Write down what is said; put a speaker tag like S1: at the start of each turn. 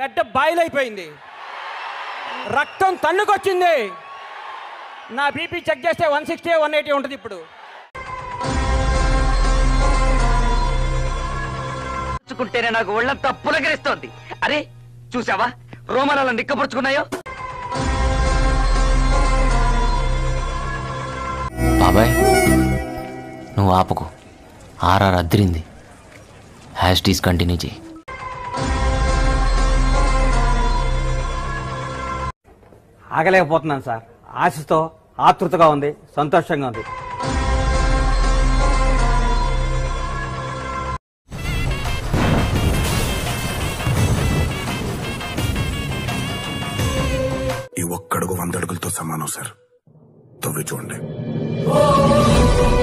S1: bed బాయిలైపోయింది రక్తం తన్నుకొచ్చింది నా బీపీ చెక్ చేస్తే వన్ సిక్స్టీ వన్ ఎయిటీ ఉంటుంది ఇప్పుడు
S2: చుకుంటేనే నాకు ఒళ్ళంతా పులకరిస్తోంది అరే చూసావా రోమనాలను నిక్కపరుచుకున్నాయో
S3: బాబాయ్ నువ్వు ఆపకు ఆర్ఆర్ అద్దరింది హ్యాష్ టీస్ కంటిన్యూ చేయి
S1: ఆగలేకపోతున్నాను సార్ ఆశతో ఆతృతగా ఉంది సంతోషంగా ఉంది
S4: ఈ ఒక్కడుగు వంద అడుగులతో సమానం సార్ తవ్వి చూడండి